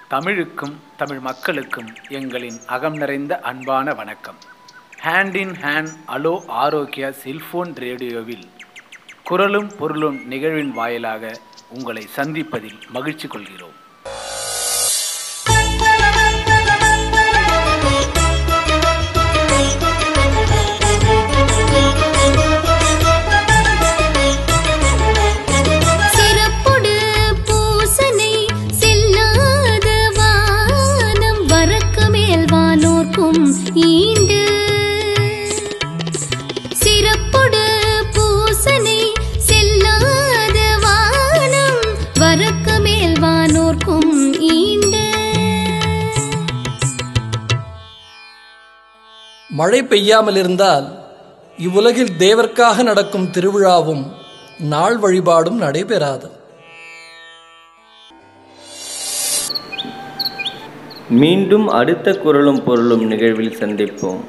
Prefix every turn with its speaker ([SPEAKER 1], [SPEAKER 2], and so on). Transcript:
[SPEAKER 1] தமிழுக்கும் தமிழ் மக்களுக்கும் எங்களின் அகம் நிறைந்த அன்பான வணக்கம் ஹேண்ட் இன் ஹேண்ட் அலோ ஆரோக்கியா செல்போன் ரேடியோவில் குரலும் பொருளும் நிகழ்வின் வாயிலாக உங்களை சந்திப்பதில் மகிழ்ச்சி கொள்கிறோம்
[SPEAKER 2] சிறப்புடு பூசனை செல்லாத வானம் வரக்கு மேல் வானோர்க்கும் ஈண்டு சிறப்புடு பூசனை செல்லாத வானம் வரக்கு மேல் வானோர்க்கும் ஈண்டு
[SPEAKER 3] மழை பெய்யாமல் இருந்தால் இவ்வுலகில் தேவர்க்காக நடக்கும் திருவிழாவும் நாள் வழிபாடும் நடைபெறாது
[SPEAKER 4] மீண்டும் அடுத்த குரலும் பொருளும் நிகழ்வில் சந்திப்போம்